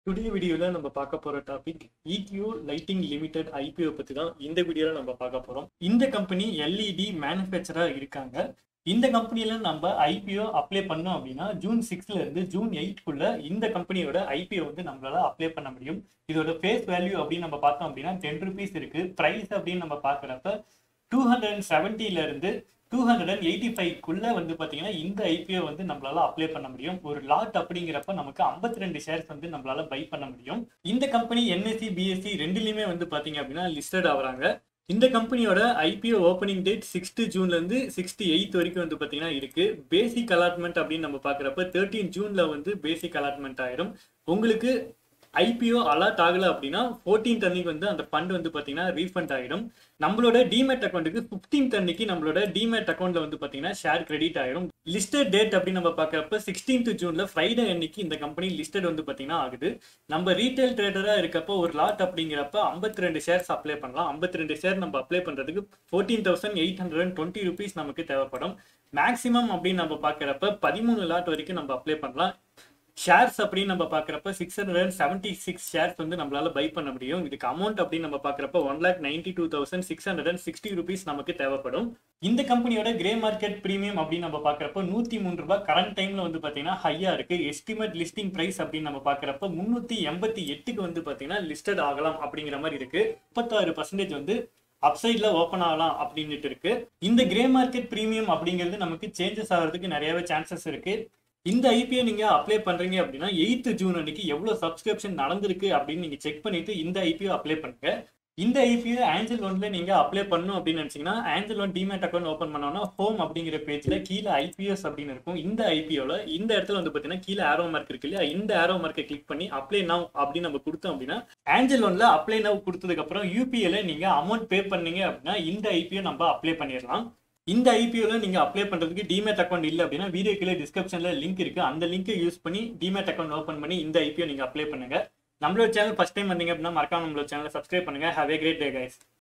today வீடியோவில் நம்ம பார்க்க போகிற topic EQ lighting limited IPO பற்றி தான் இந்த வீடியோவில் நம்ம பார்க்க போகிறோம் இந்த கம்பெனி எல்இடி மேனுஃபேக்சராக இருக்காங்க இந்த கம்பெனியில் நம்ம ஐபிஓ அப்ளை பண்ணோம் அப்படின்னா ஜூன் சிக்ஸ்ல இருந்து ஜூன் எயிட்குள்ள இந்த கம்பெனியோட ஐபிஓ வந்து நம்மளால அப்ளை பண்ண முடியும் இதோட ஃபேஸ் வேல்யூ அப்படின்னு நம்ம பார்த்தோம் அப்படின்னா டென் ருபீஸ் இருக்கு ப்ரைஸ் அப்படின்னு நம்ம பார்க்குறப்ப டூ ஹண்ட்ரட் அண்ட் செவன்ட்டில இருந்து டூ ஹண்ட்ரட் அண்ட் எயிட்டி ஃபைவ்க்குள்ள வந்து பார்த்தீங்கன்னா இந்த ஐபிஓ வந்து நம்மளால அப்ளை பண்ண முடியும் ஒரு லாட் அப்படிங்கிறப்ப நமக்கு ஐம்பத்தி ரெண்டு ஷேர்ஸ் வந்து நம்மளால பை பண்ண முடியும் இந்த கம்பெனி என்எஸ்சி பிஎஸ்சி ரெண்டுலையுமே வந்து பார்த்தீங்க அப்படின்னா லிஸ்டட் ஆகுறாங்க இந்த கம்பெனியோட ஐபிஓ ஓப்பனிங் டேட் சிக்ஸ்த் ஜூன்ல இருந்து சிக்ஸ்த் எயித் வரைக்கும் வந்து பார்த்தீங்கன்னா இருக்கு பேசிக் அலாட்மெண்ட் அப்படின்னு நம்ம பார்க்குறப்ப தேர்ட்டீன் ஜூன்ல வந்து பேசிக் அலாட்மெண்ட் ஆயிரும் உங்களுக்கு ஐபிஓ அலாட் ஆகல அப்படின்னா ஃபோர்டீன் அன்னைக்கு வந்து அந்த ஃபண்ட் வந்து பார்த்தீங்கன்னா ரீஃபண்ட் ஆகிடும் நம்மளோட டிமேட் அக்கௌண்ட்டுக்கு ஃபிஃப்டீன் அன்னைக்கு நம்மளோட டிமேட் அக்கௌண்ட்ல வந்து பார்த்தீங்கன்னா ஷேர் கிரெடிட் ஆயிடும் லிஸ்டட் டேட் அப்படின்னு நம்ம பார்க்குறப்ப சிக்ஸ்டீன்த் ஜூன்ல ஃப்ரைடே அன்னைக்கு இந்த கம்பெனி லிஸ்டட் வந்து பார்த்தீங்கன்னா ஆகுது நம்ம ரீட்டைல் ட்ரேடராக இருக்கப்போ ஒரு லாட் அப்படிங்கிறப்ப ஐம்பத்தி ரெண்டு ஷேர்ஸ் அப்ளை பண்ணலாம் ஐம்பத்தி ரெண்டு ஷேர் நம்ம அப்ளை பண்ணுறதுக்கு fourteen thousand eight hundred and twenty rupees நமக்கு தேவைப்படும் மேக்ஸிமம் அப்படின்னு நம்ம பார்க்குறப்ப பதிமூணு லாட் வரைக்கும் நம்ம அப்ளை பண்ணலாம் ஷேர்ஸ் அப்படின்னு நம்ம பார்க்குறப்ப six hundred and seventy six shares வந்து நம்மளால பை பண்ண முடியும் இதுக்கு அமௌண்ட் அப்படின்னு நம்ம பார்க்குறப்ப one lakh ninety two thousand six hundred and sixty rupees நமக்கு தேவைப்படும் இந்த கம்பெனியோட கிரே மார்க்கெட் ப்ரீமியம் அப்படின்னு நம்ம பார்க்குறப்ப நூற்றி மூணு ரூபாய் கரண்ட் டைம்ல வந்து பார்த்தீங்கன்னா ஹையா இருக்கு எஸ்டிமேட் லிஸ்டிங் பிரைஸ் அப்படின்னு நம்ம பார்க்குறப்ப முந்நூற்றி எண்பத்தி எட்டுக்கு வந்து பார்த்தீங்கன்னா லிஸ்டட் ஆகலாம் அப்படிங்கிற மாதிரி இருக்கு முப்பத்தாறு பர்சன்டேஜ் வந்து அப்சைட்ல ஓப்பன் ஆகலாம் அப்படின்ட்டு இருக்கு இந்த கிரே மார்க்கெட் ப்ரீமியம் அப்படிங்கிறது நமக்கு சேஞ்சஸ் ஆகிறதுக்கு நிறையவே சான்சஸ் இருக்கு இந்த ஐபிஓ நீங்க அப்ளை பண்றீங்க அப்படின்னா எயித்து ஜூன் அன்னைக்கு எவ்வளவு சப்ஸ்கிரிப்ஷன் நடந்திருக்கு அப்படின்னு நீங்க செக் பண்ணிட்டு இந்த ஐபிஓ அப்ளை பண்ணுங்க இந்த ஐபிஓ ஆஞ்சல் லோன்ல நீங்க அப்ளை பண்ணணும் அப்படின்னு நினைச்சீங்கன்னா Angel One demat account open பண்ணோம்னா ஹோம் அப்படிங்கிற பேஜ்ல கீழே ஐபிஎஸ் அப்படின்னு இருக்கும் இந்த ஐபிஓல இந்த இடத்துல வந்து பாத்தீங்கன்னா கீழே ஆரோ மார்க் இருக்கு இல்லையா இந்த ஆரோ மார்க்கை கிளிக் பண்ணி அப்ளை நவ் அப்படின்னு நம்ம கொடுத்தோம் அப்படின்னா ஆஞ்சல் லோன்ல அப்ளை நவ் கொடுத்ததுக்கு அப்புறம் யூபிஐல நீங்க அமௌண்ட் பே பண்ணீங்க அப்படின்னா இந்த ஐபிஓ நம்ம அப்ளை பண்ணிடலாம் இந்த ஐபிஓல நீங்க அப்ளை பண்றதுக்கு டிமேட் அக்கௌண்ட் இல்லை அப்படின்னா வீடியோ கீழே டிஸ்கிரிப்ஷன்ல லிங்க் இருக்கு அந்த லிங்கை யூஸ் பண்ணி டிமேட் அக்கௌண்ட் ஓப்பன் பண்ணி இந்த ஐபிஓ நீங்க அப்ளை பண்ணுங்க நம்மளோட சேனல் ஃபர்ஸ்ட் டைம் வந்தீங்க அப்படின்னா மறக்காம நம்மளோட சேனலை சப்ஸ்கிரைப் பண்ணுங்க have a great day guys